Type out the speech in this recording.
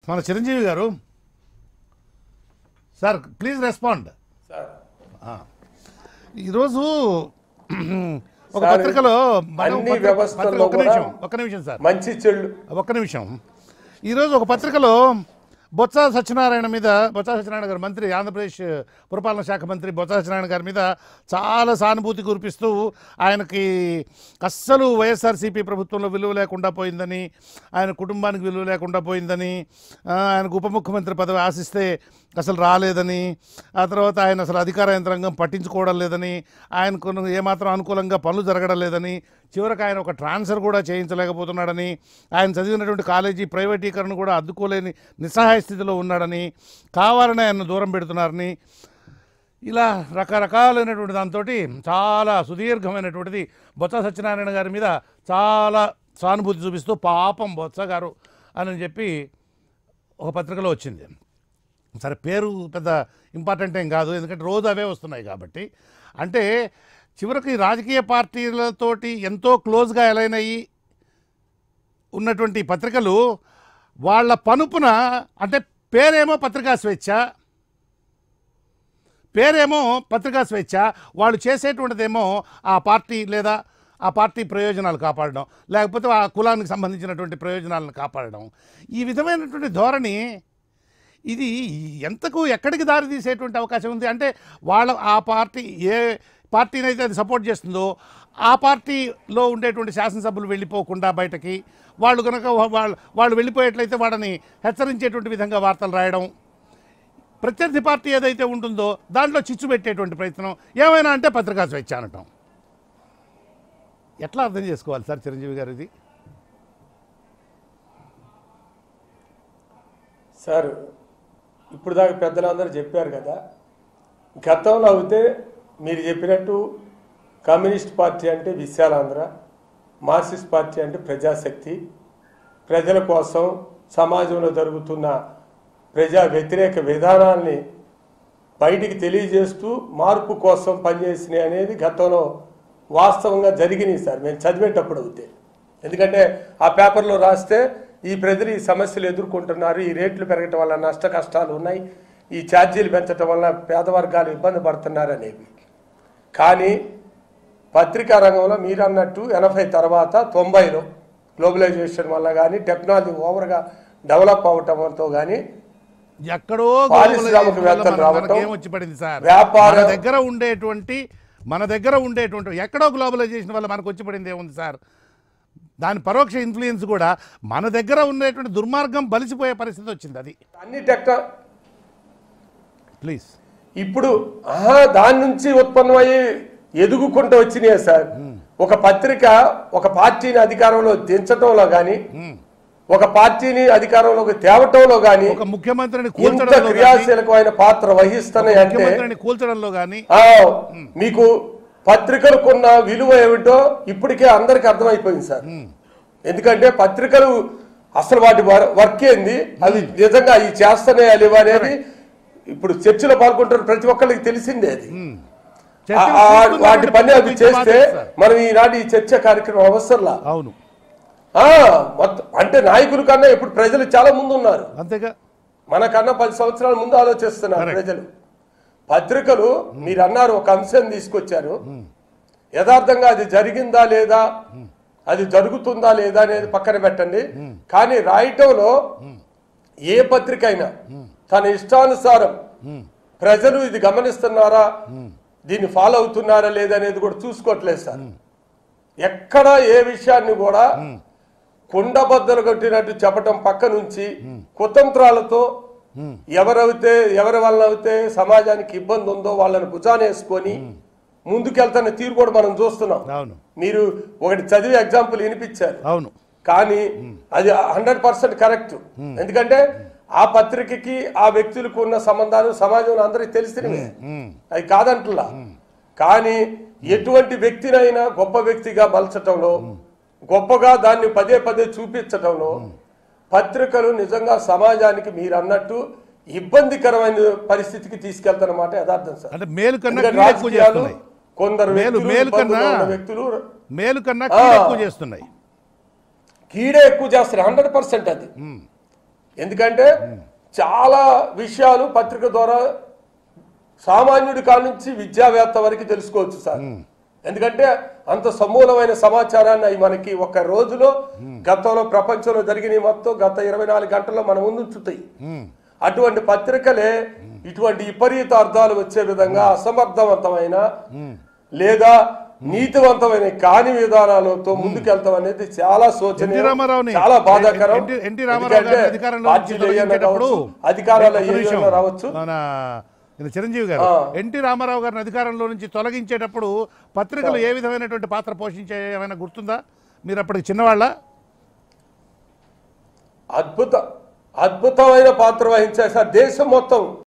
మన చిరంజీవి గారు sir please respond sir ఈరోజు ఒక సార్, పత్రికలో మనం అన్ని పత్రిక- వ్యవస్థల్లో పత్రిక- ఒక్క కూడా నిమిషం ఒక్క నిమిషం సార్ మంచి చెడు ఒక్క నిమిషం ఈరోజు ఒక పత్రికలో బొత్స సత్యనారాయణ మీద బొత్స సత్యనారాయణ గారు మంత్రి ఆంధ్రప్రదేశ్ పురపాలన శాఖ మంత్రి బొత్స సత్యనారాయణ గారి మీద చాలా సానుభూతి కురిపిస్తూ ఆయనకి అస్సలు వైఎస్ఆర్సీపీ ప్రభుత్వంలో విలువ లేకుండా పోయిందని ఆయన కుటుంబానికి విలువ లేకుండా పోయిందని ఆ, ఆయనకు ఉప ముఖ్యమంత్రి పదవి ఆశిస్తే అసలు రాలేదని ఆ తర్వాత ఆయన అసలు అధికార యంత్రాంగం పట్టించుకోవడం లేదని ఆయనకు ఏమాత్రం అనుకూలంగా పనులు జరగడం లేదని చివరికి ఆయన ఒక ట్రాన్స్ఫర్ కూడా చేయించలేకపోతున్నాడని ఆయన చదివినటువంటి కాలేజీ ప్రైవేటీకరణ కూడా అద్దుకోలేని నిస్సహాయ స్థితిలో ఉన్నాడని కావాలని ఆయన దూరం పెడుతున్నారని ఇలా రకరకాలైనటువంటి దాంతో చాలా సుదీర్ఘమైనటువంటిది బొత్స సత్యనారాయణ గారి మీద చాలా సానుభూతి చూపిస్తూ పాపం బొత్స గారు అని చెప్పి ఒక పత్రికలో వచ్చింది సరే పేరు పెద్ద ఇంపార్టెంట్ ఏం కాదు ఎందుకంటే రోజు అవే వస్తున్నాయి కాబట్టి అంటే చివరికి రాజకీయ పార్టీలతోటి ఎంతో క్లోజ్గా ఎలైనయి ఉన్నటువంటి పత్రికలు వాళ్ళ పనుపున అంటే పేరేమో పత్రికా స్వేచ్ఛ పేరేమో పత్రికా స్వేచ్ఛ వాళ్ళు చేసేటువంటిదేమో ఆ పార్టీ లేదా ఆ పార్టీ ప్రయోజనాలు కాపాడడం లేకపోతే ఆ కులానికి సంబంధించినటువంటి ప్రయోజనాలను కాపాడడం ఈ విధమైనటువంటి ధోరణి ఇది ఎంతకు ఎక్కడికి దారి తీసేటువంటి అవకాశం ఉంది అంటే వాళ్ళ ఆ పార్టీ ఏ పార్టీని అయితే అది సపోర్ట్ చేస్తుందో ఆ పార్టీలో ఉండేటువంటి శాసనసభ్యులు వెళ్ళిపోకుండా బయటకి వాళ్ళు కనుక వాళ్ళు వాళ్ళు వెళ్ళిపోయేట్లయితే వాళ్ళని హెచ్చరించేటువంటి విధంగా వార్తలు రాయడం ప్రత్యర్థి పార్టీ ఏదైతే ఉంటుందో దాంట్లో చిచ్చు పెట్టేటువంటి ప్రయత్నం ఏమైనా అంటే పత్రికా స్వేచ్ఛ అనటం ఎట్లా అర్థం చేసుకోవాలి సార్ చిరంజీవి గారు ఇది సార్ ఇప్పుడు దాకా పెద్దలందరూ చెప్పారు కదా గతంలో అయితే మీరు చెప్పినట్టు కమ్యూనిస్ట్ పార్టీ అంటే విశాలాంధ్ర మార్క్సిస్ట్ పార్టీ అంటే ప్రజాశక్తి ప్రజల కోసం సమాజంలో జరుగుతున్న ప్రజా వ్యతిరేక విధానాల్ని బయటికి తెలియజేస్తూ మార్పు కోసం పనిచేసినాయి అనేది గతంలో వాస్తవంగా జరిగినాయి సార్ మేము చదివేటప్పుడు అవుతే ఎందుకంటే ఆ పేపర్లో రాస్తే ఈ ప్రజలు ఈ సమస్యలు ఎదుర్కొంటున్నారు ఈ రేట్లు పెరగటం వల్ల నష్ట కష్టాలు ఉన్నాయి ఈ ఛార్జీలు పెంచడం వల్ల పేద వర్గాలు ఇబ్బంది పడుతున్నారు అనేవి కానీ పత్రికా రంగంలో మీరు అన్నట్టు ఎనభై తర్వాత తొంభైలో గ్లోబలైజేషన్ వల్ల కానీ టెక్నాలజీ ఓవర్గా డెవలప్ అవటంతో కానీ ఎక్కడో పారిశ్రామికవేత్తలు రావటం, ఏం వచ్చి పడింది సార్ వ్యాపార- మన దగ్గర ఉండేటువంటి మన దగ్గర ఉండేటువంటి ఎక్కడో గ్లోబలైజేషన్ వల్ల మనకు వచ్చి పడింది ఏముంది సార్ దాని పరోక్ష ఇన్ఫ్లుయెన్స్ కూడా మన దగ్గర ఉండేటువంటి దుర్మార్గం బలిసిపోయే పరిస్థితి వచ్చింది అది అన్ని టెక్నా ప్లీజ్ ఇప్పుడు ఆహా దాని నుంచి ఉత్పన్నమయ్యి ఎదుగుకుంటూ వచ్చినాయి సార్ ఒక పత్రిక ఒక పార్టీని అధికారంలో దించటంలో గాని ఒక పార్టీని అధికారంలోకి తేవటంలో గాని ఒక ముఖ్యమంత్రిని ఇంత కూల్చడంలో గానీ, క్రియాశీలకమైన పాత్ర వహిస్తున్నాయి అంటే ముఖ్యమంత్రిని కూల్చడంలో కానీ ఆ, మీకు పత్రికలకున్న విలువ ఏమిటో ఇప్పటికే అందరికి అర్థమైపోయింది సార్ ఎందుకంటే పత్రికలు అసలు వాటి వర్- వర్క్ ఏంది అవి నిజంగా అవి చేస్తున్నాయా లేవా అనేది ఇప్పుడు చర్చలో పాల్గొంటున్న ప్రతి ఒక్కరికి తెలిసిందే అది ఆ- ఆ- వాటి పని అవి చేస్తే మనం ఈనాటి ఈ చర్చ కార్యక్రమం అవసరంలా అవును ఆ, మొత్తం అంటే నాయకుల కన్నా ఇప్పుడు ప్రజలు చాలా ముందు ఉన్నారు అంతేగా మనకన్నా పది సంవత్సరాల ముందు ఆలోచిస్తున్నారు Correct. ప్రజలు పత్రికలు మీరు అన్నారు ఒక అంశం తీసుకొచ్చారు యథార్థంగా అది జరిగిందా లేదా అది జరుగుతుందా లేదా అనేది పక్కన పెట్టండి కానీ రాయటంలో ఏ పత్రిక అయినా తన ఇష్టానుసారం ప్రజలు ఇది గమనిస్తున్నారా దీన్ని ఫాలో అవుతున్నారా లేదా అనేది కూడా చూసుకోవట్లేదు సార్ ఎక్కడ ఏ విషయాన్ని కూడా కుండబద్దలు కొట్టినట్టు చెప్పటం పక్క నుంచి కుతంత్రాలతో ఎవరైతే ఎవరి వల్ల అయితే సమాజానికి ఇబ్బంది ఉందో వాళ్ళని భుజానేసుకొని ముందుకెళ్తున్న తీరు కూడా మనం చూస్తున్నాం అవును మీరు ఒకటి చదివి ఎగ్జాంపుల్ వినిపించారు అవును కానీ అది హండ్రెడ్ పర్సెంట్ కరెక్ట్ ఎందుకంటే ఆ పత్రికకి ఆ వ్యక్తులకు ఉన్న సంబంధాలు సమాజంలో అందరికి తెలిసినవే అది కాదంటులా కానీ ఎటువంటి వ్యక్తినైనా గొప్ప వ్యక్తిగా మలచటంలో గొప్పగా దాన్ని పదే పదే చూపించటంలో పత్రికలు నిజంగా సమాజానికి మీరు అన్నట్టు ఇబ్బందికరమైన పరిస్థితికి తీసుకెళ్తారన్నమాట యథార్థం సార్ అంటే మేలు కన్నా ఎందుకంటే కీడు ఎక్కువ రాజకీయాలు చేస్తున్నాయి కొందరు మేలు- వ్యక్తులు, మేలు ఇబ్బందుల్లో కన్నా- ఉన్న వ్యక్తులు మేలు కన్నా కీడు ఆ. ఎక్కువ చేస్తున్నాయి కీడే ఎక్కువ చేస్తారు హండ్రెడ్ పర్సెంట్ అది ఎందుకంటే చాలా విషయాలు పత్రిక ద్వారా సామాన్యుడి కాడ నుంచి విద్యావేత్త వరకు తెలుసుకోవచ్చు సార్ ఎందుకంటే అంత సమూలమైన సమాచారాన్ని అవి మనకి ఒక రోజులో గతంలో ప్రపంచంలో జరిగిన మొత్తం గత ఇరవై నాలుగు గంటల్లో మన ముందు ఉంచుతాయి ఉమ్, అటువంటి పత్రికలే ఇటువంటి విపరీత అర్థాలు వచ్చే విధంగా అసమర్థవంతమైన లేదా నీతివంతమైన కాని విధానాలతో ముందుకెళ్తాం అనేది చాలా ఎన్టీ శోచనీయం రామారావుని చాలా బాధాకరం ఎన్టీ- ఎన్టీ రామారావు గారిని ఎందుకంటే అధికారంలో నుంచి పార్టీలు ఏమైనా తొలగించేటప్పుడు కావచ్చు, అధికారాల్లో ఒక్క నిమిషం. ఏమైనా రావచ్చు మన ఈయన చిరంజీవి గారు ఆ. ఎన్టీ రామారావు గారిని అధికారంలో నుంచి తొలగించేటప్పుడు పత్రికలు ఏ విధమైనటువంటి పాత్ర పోషించే ఏమైనా గుర్తుందా మీరు అప్పటికి చిన్నవాళ్ళ అద్భుత అద్భుతమైన పాత్ర వహించారు సార్ దేశం మొత్తం